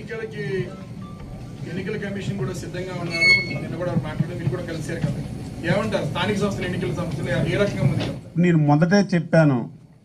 ఎన్నికలకి ఎన్నికల కమిషన్ కూడా సిద్ధంగా ఉన్నారు నిన్న కూడా మాట్లాడి మీరు కూడా కలిసారు కదా ఏమంటారు స్థానిక సంస్థల ఎన్నికల సంస్థలు ఏ రకంగా ఉంది చెప్తారు నేను మొదటే చెప్పాను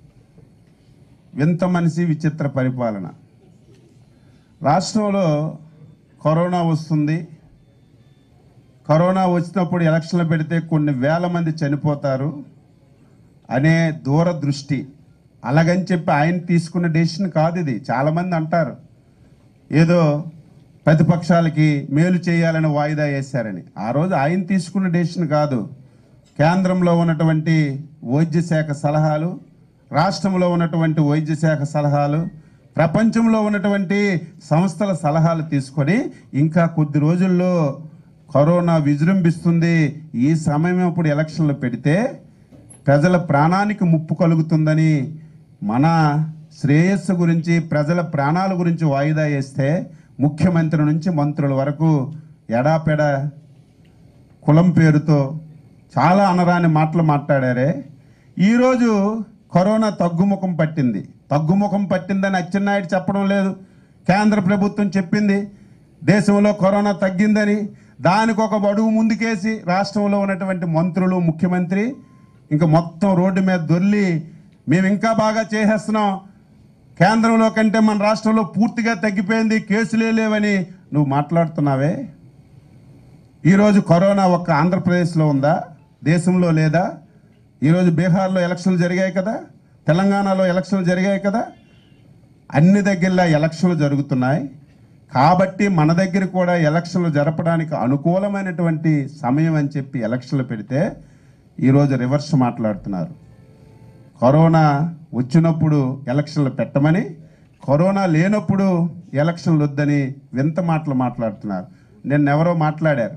వింత మనిషి విచిత్ర పరిపాలన రాష్ట్రంలో కరోనా వస్తుంది కరోనా వచ్చినప్పుడు ఎలక్షన్లు పెడితే కొన్ని వేల మంది చనిపోతారు అనే దూరదృష్టి అలాగని చెప్పి ఆయన తీసుకున్న డెసిషన్ కాదు ఇది చాలామంది అంటారు ఏదో ప్రతిపక్షాలకి మేలు చేయాలని వాయిదా వేశారని ఆ రోజు ఆయన తీసుకున్న డెసిషన్ కాదు కేంద్రంలో ఉన్నటువంటి వైద్య శాఖ సలహాలు రాష్ట్రంలో ఉన్నటువంటి వైద్య శాఖ సలహాలు ప్రపంచంలో ఉన్నటువంటి సంస్థల సలహాలు తీసుకొని ఇంకా కొద్ది రోజుల్లో కరోనా విజృంభిస్తుంది ఈ సమయం అప్పుడు ఎలక్షన్లు పెడితే ప్రజల ప్రాణానికి ముప్పు కలుగుతుందని మన శ్రేయస్సు గురించి ప్రజల ప్రాణాల గురించి వాయిదా వేస్తే ముఖ్యమంత్రి నుంచి మంత్రుల వరకు ఎడాపెడ కులం పేరుతో చాలా అనరాని మాటలు మాట్లాడారే ఈరోజు కరోనా తగ్గుముఖం పట్టింది తగ్గుముఖం పట్టిందని అచ్చెన్నాయుడు చెప్పడం లేదు కేంద్ర ప్రభుత్వం చెప్పింది దేశంలో కరోనా తగ్గిందని దానికి ఒక అడుగు ముందుకేసి రాష్ట్రంలో ఉన్నటువంటి మంత్రులు ముఖ్యమంత్రి ఇంకా మొత్తం రోడ్డు మీద దొర్లి మేము ఇంకా బాగా చేసేస్తున్నాం కేంద్రంలో కంటే మన రాష్ట్రంలో పూర్తిగా తగ్గిపోయింది కేసులే లేవని నువ్వు మాట్లాడుతున్నావే ఈరోజు కరోనా ఒక్క ఆంధ్రప్రదేశ్లో ఉందా దేశంలో లేదా ఈరోజు బీహార్లో ఎలక్షన్లు జరిగాయి కదా తెలంగాణలో ఎలక్షన్లు జరిగాయి కదా అన్ని దగ్గరలో ఎలక్షన్లు జరుగుతున్నాయి కాబట్టి మన దగ్గర కూడా ఎలక్షన్లు జరపడానికి అనుకూలమైనటువంటి సమయం అని చెప్పి ఎలక్షన్లు పెడితే ఈరోజు రివర్స్ మాట్లాడుతున్నారు కరోనా వచ్చినప్పుడు ఎలక్షన్లు పెట్టమని కరోనా లేనప్పుడు ఎలక్షన్లు వద్దని వింత మాటలు మాట్లాడుతున్నారు నిన్న ఎవరో మాట్లాడారు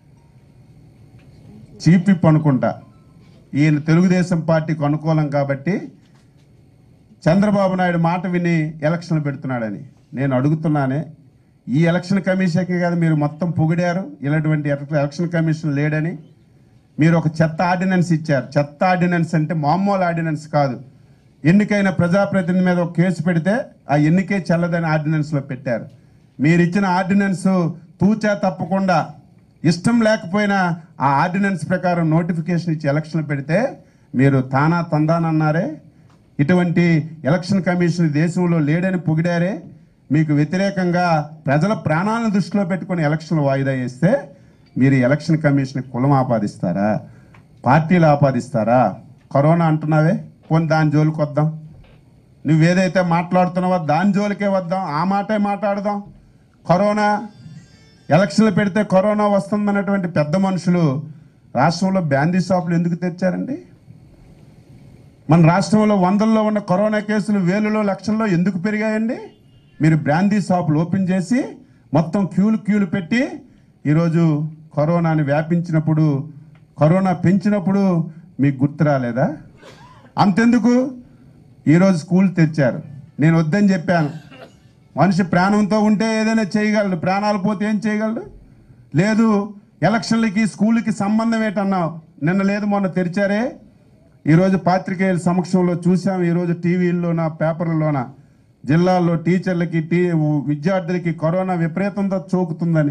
చీఫ్ విప్ అనుకుంటా ఈయన తెలుగుదేశం పార్టీకి అనుకూలం కాబట్టి చంద్రబాబు నాయుడు మాట విని ఎలక్షన్లు పెడుతున్నాడని నేను అడుగుతున్నానే ఈ ఎలక్షన్ కమిషన్కి కదా మీరు మొత్తం పొగిడారు ఇలాంటి ఎలక్షన్ కమిషన్ లేడని మీరు ఒక చెత్త ఆర్డినెన్స్ ఇచ్చారు చెత్త ఆర్డినెన్స్ అంటే మామూలు ఆర్డినెన్స్ కాదు ఎన్నికైన ప్రజాప్రతినిధి మీద ఒక కేసు పెడితే ఆ ఎన్నికే చెల్లదని ఆర్డినెన్స్లో పెట్టారు మీరు ఇచ్చిన ఆర్డినెన్స్ తూచా తప్పకుండా ఇష్టం లేకపోయినా ఆ ఆర్డినెన్స్ ప్రకారం నోటిఫికేషన్ ఇచ్చి ఎలక్షన్ పెడితే మీరు తానా తందానన్నారే ఇటువంటి ఎలక్షన్ కమిషన్ దేశంలో లేడని పొగిడారే మీకు వ్యతిరేకంగా ప్రజల ప్రాణాలను దృష్టిలో పెట్టుకొని ఎలక్షన్లు వాయిదా వేస్తే మీరు ఈ ఎలక్షన్ కమిషన్ కులం ఆపాదిస్తారా పార్టీలు ఆపాదిస్తారా కరోనా అంటున్నావే పోనీ దాని జోలికి వద్దాం నువ్వేదైతే మాట్లాడుతున్నావో దాని జోలికే వద్దాం ఆ మాటే మాట్లాడదాం కరోనా ఎలక్షన్లు పెడితే కరోనా వస్తుందన్నటువంటి పెద్ద మనుషులు రాష్ట్రంలో బ్యాందీ షాపులు ఎందుకు తెచ్చారండి మన రాష్ట్రంలో వందల్లో ఉన్న కరోనా కేసులు వేలలో లక్షల్లో ఎందుకు పెరిగాయండి మీరు బ్రాందీ షాపులు ఓపెన్ చేసి మొత్తం క్యూలు క్యూలు పెట్టి ఈరోజు కరోనాని వ్యాపించినప్పుడు కరోనా పెంచినప్పుడు మీకు గుర్తు రాలేదా అంతెందుకు ఈరోజు స్కూల్ తెచ్చారు నేను వద్దని చెప్పాను మనిషి ప్రాణంతో ఉంటే ఏదైనా చేయగలడు ప్రాణాలు పోతే ఏం చేయగలడు లేదు ఎలక్షన్లకి స్కూల్కి సంబంధం ఏంటన్నావు నిన్న లేదు మొన్న తెరిచారే ఈరోజు పాత్రికేయుల సమక్షంలో చూసాం ఈరోజు టీవీల్లోన పేపర్లలోన జిల్లాల్లో టీచర్లకి టీ విద్యార్థులకి కరోనా విపరీతంగా చోకుతుందని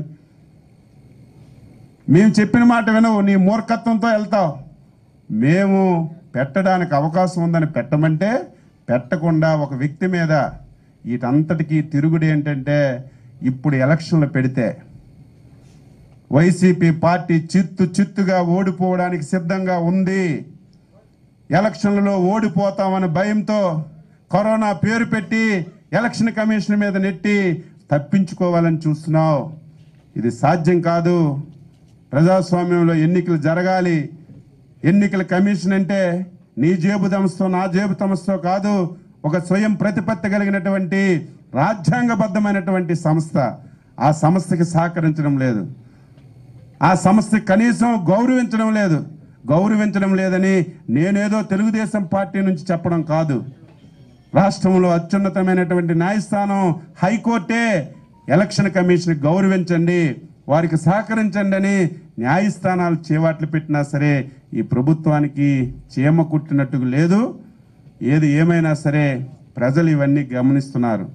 మేము చెప్పిన మాట వినవు నీ మూర్ఖత్వంతో వెళ్తావు మేము పెట్టడానికి అవకాశం ఉందని పెట్టమంటే పెట్టకుండా ఒక వ్యక్తి మీద వీటంతటికీ తిరుగుడు ఏంటంటే ఇప్పుడు ఎలక్షన్లు పెడితే వైసీపీ పార్టీ చిత్తు చిత్తుగా ఓడిపోవడానికి సిద్ధంగా ఉంది ఎలక్షన్లలో ఓడిపోతామని భయంతో కరోనా పేరు పెట్టి ఎలక్షన్ కమిషన్ మీద నెట్టి తప్పించుకోవాలని చూస్తున్నావు ఇది సాధ్యం కాదు ప్రజాస్వామ్యంలో ఎన్నికలు జరగాలి ఎన్నికల కమిషన్ అంటే నీ జేబు తమస్తో నా జేబు తమస్తో కాదు ఒక స్వయం ప్రతిపత్తి కలిగినటువంటి రాజ్యాంగబద్ధమైనటువంటి సంస్థ ఆ సంస్థకి సహకరించడం లేదు ఆ సంస్థ కనీసం గౌరవించడం లేదు గౌరవించడం లేదని నేనేదో తెలుగుదేశం పార్టీ నుంచి చెప్పడం కాదు రాష్ట్రంలో అత్యున్నతమైనటువంటి న్యాయస్థానం హైకోర్టే ఎలక్షన్ కమిషన్ గౌరవించండి వారికి సహకరించండి అని న్యాయస్థానాలు చేవాట్లు పెట్టినా సరే ఈ ప్రభుత్వానికి చీమ కుట్టినట్టు లేదు ఏది ఏమైనా సరే ప్రజలు ఇవన్నీ గమనిస్తున్నారు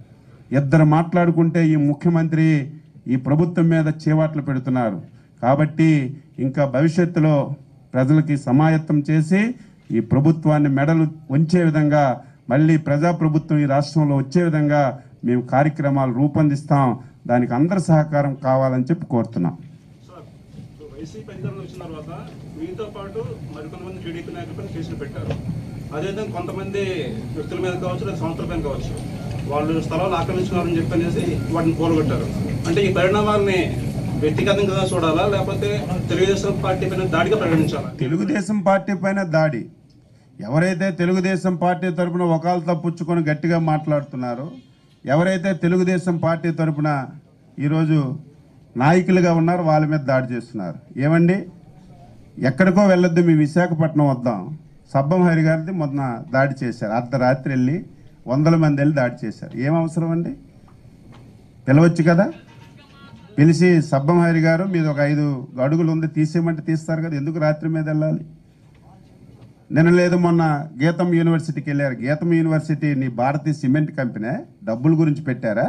ఇద్దరు మాట్లాడుకుంటే ఈ ముఖ్యమంత్రి ఈ ప్రభుత్వం మీద చేవాట్లు పెడుతున్నారు కాబట్టి ఇంకా భవిష్యత్తులో ప్రజలకి సమాయత్తం చేసి ఈ ప్రభుత్వాన్ని మెడలు వంచే విధంగా మళ్ళీ ప్రజాప్రభుత్వం ఈ రాష్ట్రంలో వచ్చే విధంగా మేము కార్యక్రమాలు రూపొందిస్తాం దానికి అందరి సహకారం కావాలని చెప్పి కోరుతున్నాం సార్ వైసీపీ అధికారంలో వచ్చిన తర్వాత మీతో పాటు మరికొంతమంది టీడీపీ నాయకులపై కేసులు పెట్టారు అదేవిధంగా కొంతమంది వ్యక్తుల మీద కావచ్చు లేదా సంస్థల పైన కావచ్చు వాళ్ళు స్థలాలు ఆక్రమించుకున్నారని చెప్పనేసి వాటిని కూలగొట్టారు అంటే ఈ పరిణామాలని వ్యక్తిగతంగా చూడాలా లేకపోతే తెలుగుదేశం పార్టీ పైన దాడిగా ప్రకటించాలా తెలుగుదేశం పార్టీ పైన దాడి ఎవరైతే తెలుగుదేశం పార్టీ తరపున ఒకళ్ళు తప్పుచ్చుకొని గట్టిగా మాట్లాడుతున్నారో ఎవరైతే తెలుగుదేశం పార్టీ తరపున ఈరోజు నాయకులుగా ఉన్నారో వాళ్ళ మీద దాడి చేస్తున్నారు ఏమండి ఎక్కడికో వెళ్ళొద్దు మీ విశాఖపట్నం వద్దాం సబ్బం హరి గారిది మొన్న దాడి చేశారు అర్ధరాత్రి వెళ్ళి వందల మంది వెళ్ళి దాడి చేశారు ఏం అవసరం అండి పిలవచ్చు కదా పిలిచి సబ్బం హరి గారు మీద ఒక ఐదు అడుగులు ఉంది తీసేయమంటే తీస్తారు కదా ఎందుకు రాత్రి మీద వెళ్ళాలి నిన్న లేదు మొన్న గీతం యూనివర్సిటీకి వెళ్ళారు గీతం యూనివర్సిటీ నీ భారతీయ సిమెంట్ కంపెనీ డబ్బుల గురించి పెట్టారా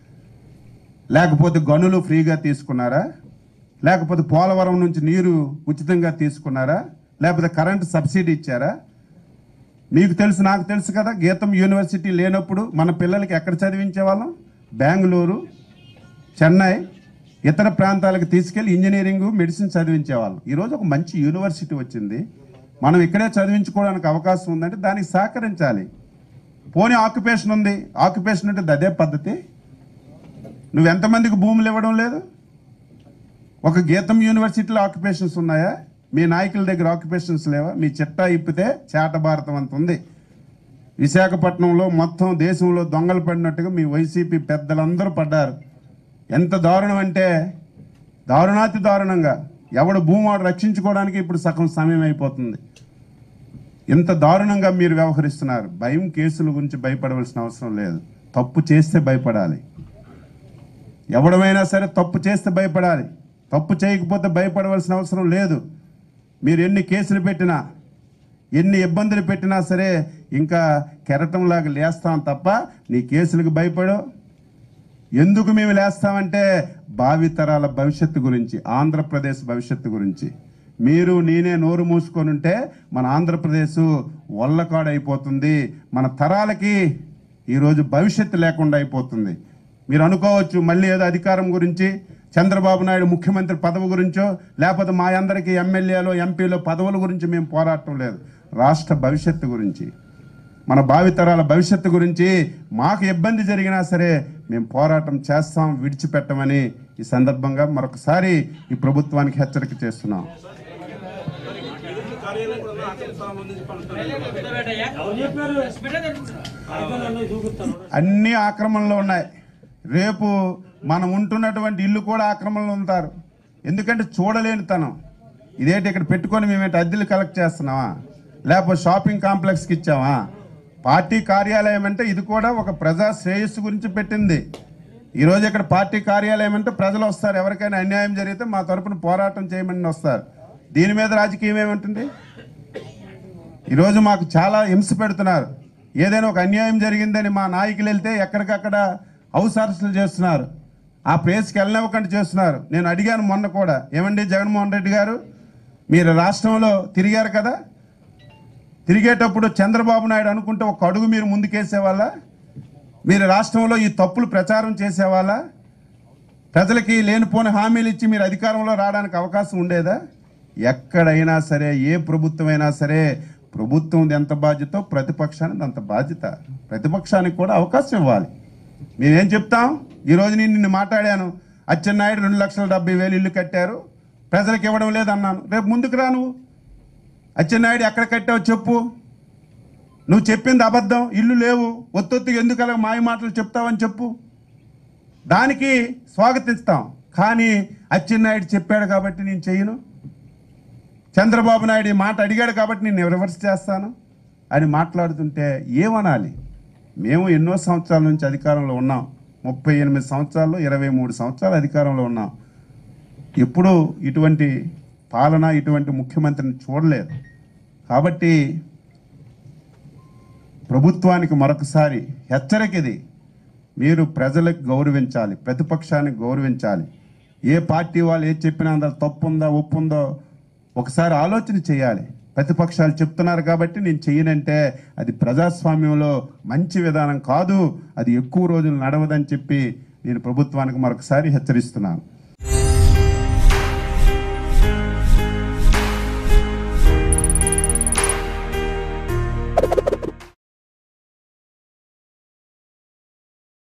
లేకపోతే గనులు ఫ్రీగా తీసుకున్నారా లేకపోతే పోలవరం నుంచి నీరు ఉచితంగా తీసుకున్నారా లేకపోతే కరెంటు సబ్సిడీ ఇచ్చారా మీకు తెలుసు నాకు తెలుసు కదా గీతం యూనివర్సిటీ లేనప్పుడు మన పిల్లలకి ఎక్కడ చదివించే వాళ్ళం బెంగళూరు చెన్నై ఇతర ప్రాంతాలకు తీసుకెళ్లి ఇంజనీరింగ్ మెడిసిన్ చదివించేవాళ్ళం ఈరోజు ఒక మంచి యూనివర్సిటీ వచ్చింది మనం ఇక్కడే చదివించుకోవడానికి అవకాశం ఉందంటే దానికి సహకరించాలి పోనీ ఆక్యుపేషన్ ఉంది ఆక్యుపేషన్ అంటే అదే పద్ధతి నువ్వు ఎంతమందికి భూములు ఇవ్వడం లేదు ఒక గీతం యూనివర్సిటీలో ఆక్యుపేషన్స్ ఉన్నాయా మీ నాయకుల దగ్గర ఆక్యుపేషన్స్ లేవా మీ చిట్టా ఇప్పితే చేట భారతం అంత ఉంది విశాఖపట్నంలో మొత్తం దేశంలో దొంగలు పడినట్టుగా మీ వైసీపీ పెద్దలందరూ పడ్డారు ఎంత దారుణం అంటే దారుణాతి దారుణంగా ఎవడు భూమాడు రక్షించుకోవడానికి ఇప్పుడు సగం సమయం అయిపోతుంది ఇంత దారుణంగా మీరు వ్యవహరిస్తున్నారు భయం కేసుల గురించి భయపడవలసిన అవసరం లేదు తప్పు చేస్తే భయపడాలి ఎవడమైనా సరే తప్పు చేస్తే భయపడాలి తప్పు చేయకపోతే భయపడవలసిన అవసరం లేదు మీరు ఎన్ని కేసులు పెట్టినా ఎన్ని ఇబ్బందులు పెట్టినా సరే ఇంకా కెరటంలాగా లేస్తాం తప్ప నీ కేసులకు భయపడో ఎందుకు మేము లేస్తామంటే భావితరాల భవిష్యత్తు గురించి ఆంధ్రప్రదేశ్ భవిష్యత్తు గురించి మీరు నేనే నోరు మూసుకొని ఉంటే మన ఆంధ్రప్రదేశ్ వల్లకాడైపోతుంది మన తరాలకి ఈరోజు భవిష్యత్తు లేకుండా అయిపోతుంది మీరు అనుకోవచ్చు మళ్ళీ ఏదో అధికారం గురించి చంద్రబాబు నాయుడు ముఖ్యమంత్రి పదవి గురించో లేకపోతే మా అందరికీ ఎమ్మెల్యేలో ఎంపీలో పదవుల గురించి మేము పోరాటం లేదు రాష్ట్ర భవిష్యత్తు గురించి మన భావితరాల భవిష్యత్తు గురించి మాకు ఇబ్బంది జరిగినా సరే మేము పోరాటం చేస్తాం విడిచిపెట్టమని ఈ సందర్భంగా మరొకసారి ఈ ప్రభుత్వానికి హెచ్చరిక చేస్తున్నాం టీడీపీ కార్యాలయం కూడా ఆక్రమణ స్థలం ఉందని చెప్పి అంటున్నారు ఎవరు చెప్పారు కాగితాలన్నీ చూపిస్తాను అన్ని ఆక్రమణలో ఉన్నాయి రేపు మనం ఉంటున్నటువంటి ఇల్లు కూడా ఆక్రమణలో ఉంటారు ఎందుకంటే చూడలేని తనం ఇదేంటి ఇక్కడ పెట్టుకొని మేమేంటి అద్దెలు కలెక్ట్ చేస్తున్నావా లేకపోతే షాపింగ్ కాంప్లెక్స్కి ఇచ్చావా పార్టీ కార్యాలయం అంటే ఇది కూడా ఒక ప్రజా శ్రేయస్సు గురించి పెట్టింది ఈరోజు ఇక్కడ పార్టీ కార్యాలయం అంటే ప్రజలు వస్తారు ఎవరికైనా అన్యాయం జరిగితే మా తరపున పోరాటం చేయమని వస్తారు దీని మీద రాజకీయం ఏమంటుంది ఈరోజు మాకు చాలా హింస పెడుతున్నారు ఏదైనా ఒక అన్యాయం జరిగిందని మా నాయకులు వెళ్తే ఎక్కడికక్కడ హౌస్ అరెస్టులు చేస్తున్నారు ఆ ప్లేస్కి వెళ్ళనివ్వకుండా చేస్తున్నారు నేను అడిగాను మొన్న కూడా ఏమండి జగన్మోహన్ రెడ్డి గారు మీరు రాష్ట్రంలో తిరిగారు కదా తిరిగేటప్పుడు చంద్రబాబు నాయుడు అనుకుంటే ఒక అడుగు మీరు ముందుకేసేవాళ్ళ మీరు రాష్ట్రంలో ఈ తప్పులు ప్రచారం చేసేవాళ్ళ ప్రజలకి లేనిపోని హామీలు ఇచ్చి మీరు అధికారంలో రావడానికి అవకాశం ఉండేదా ఎక్కడైనా సరే ఏ ప్రభుత్వమైనా సరే ప్రభుత్వం ఎంత బాధ్యతో ప్రతిపక్షానికి అంత బాధ్యత ప్రతిపక్షానికి కూడా అవకాశం ఇవ్వాలి మేమేం చెప్తాం ఈరోజు నేను నిన్ను మాట్లాడాను అచ్చెన్నాయుడు రెండు లక్షల డెబ్బై వేలు ఇల్లు కట్టారు ప్రజలకు ఇవ్వడం లేదన్నాను రేపు ముందుకు రా నువ్వు అచ్చెన్నాయుడు ఎక్కడ కట్టావు చెప్పు నువ్వు చెప్పింది అబద్ధం ఇల్లు లేవు ఒత్తొత్తుగా ఎందుకు అలా మాయ మాటలు చెప్తావని చెప్పు దానికి స్వాగతిస్తాం కానీ అచ్చెన్నాయుడు చెప్పాడు కాబట్టి నేను చెయ్యను చంద్రబాబు నాయుడు ఈ మాట అడిగాడు కాబట్టి నేను రివర్స్ చేస్తాను అని మాట్లాడుతుంటే ఏమనాలి మేము ఎన్నో సంవత్సరాల నుంచి అధికారంలో ఉన్నాం ముప్పై ఎనిమిది సంవత్సరాల్లో ఇరవై మూడు సంవత్సరాలు అధికారంలో ఉన్నాం ఎప్పుడూ ఇటువంటి పాలన ఇటువంటి ముఖ్యమంత్రిని చూడలేదు కాబట్టి ప్రభుత్వానికి మరొకసారి హెచ్చరిక ఇది మీరు ప్రజలకు గౌరవించాలి ప్రతిపక్షాన్ని గౌరవించాలి ఏ పార్టీ వాళ్ళు ఏది చెప్పినా అందులో తప్పు ఉందా ఒప్పు ఉందో ఒకసారి ఆలోచన చేయాలి ప్రతిపక్షాలు చెప్తున్నారు కాబట్టి నేను చెయ్యనంటే అది ప్రజాస్వామ్యంలో మంచి విధానం కాదు అది ఎక్కువ రోజులు నడవదని చెప్పి నేను ప్రభుత్వానికి మరొకసారి హెచ్చరిస్తున్నాను